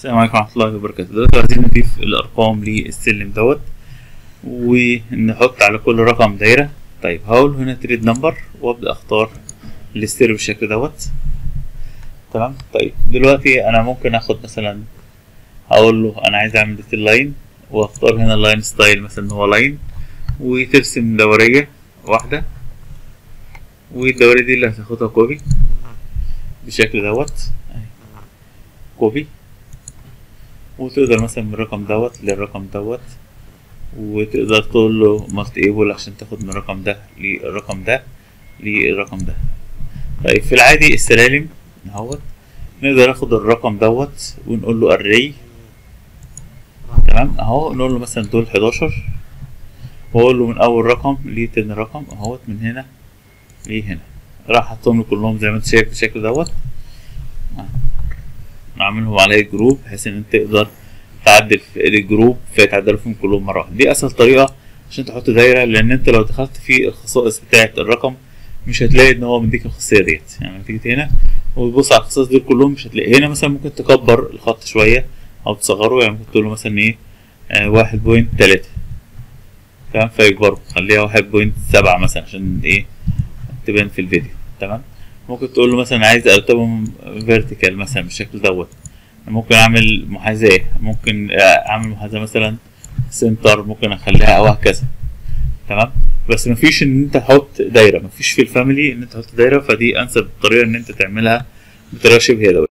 السلام عليكم ورحمة الله وبركاته دلوقتي عايزين نضيف الأرقام للسلم دوت ونحط على كل رقم دايرة طيب هقول هنا تريد نمبر وأبدأ أختار الاستيريو بالشكل دوت تمام طيب دلوقتي أنا ممكن آخد مثلا هقول له أنا عايز أعمل ديتيل لاين وأختار هنا اللاين ستايل مثلا إن هو لاين وترسم دورية واحدة والدورية دي اللي هتاخدها كوبي بالشكل دوت أهي. كوبي وتقدر مثلا من الرقم دوت للرقم دوت وتقدر تقول له مالتي ايبل عشان تاخد من الرقم ده للرقم ده للرقم ده طيب في العادي السلالم اهوت نقدر ناخد الرقم دوت ونقول له array تمام اهو نقول له مثلا دول 11 واقول له من اول رقم لتاني رقم اهوت من هنا لهنا راح حطهم له كلهم زي ما انت شايف بالشكل دوت نعملهم على جروب بحيث ان انت تقدر تعدل في الجروب فيتعدلوا فيهم كلهم مره واحده دي اسهل طريقه عشان تحط دايره لان انت لو دخلت في الخصائص بتاعه الرقم مش هتلاقي ان هو مديك الخاصيه ديت يعني لما تيجي هنا وتبص على الخصائص دول كلهم مش هتلاقي هنا مثلا ممكن تكبر الخط شويه او تصغره يعني ممكن تقول له مثلا ايه آه واحد بوينت تلاتة تمام فيكبروا خليها واحد بوينت سبعة مثلا عشان ايه تبان في الفيديو تمام ممكن تقول له مثلا عايز ارتبهم فيرتيكال مثلا بالشكل دوت ممكن اعمل محاذاة ممكن اعمل محاذاة مثلا سنتر ممكن اخليها او هكذا تمام بس مفيش ان انت تحط دايره مفيش في الفاميلي ان انت تحط دايره فدي انسب طريقه ان انت تعملها بطريقه شبه يدويه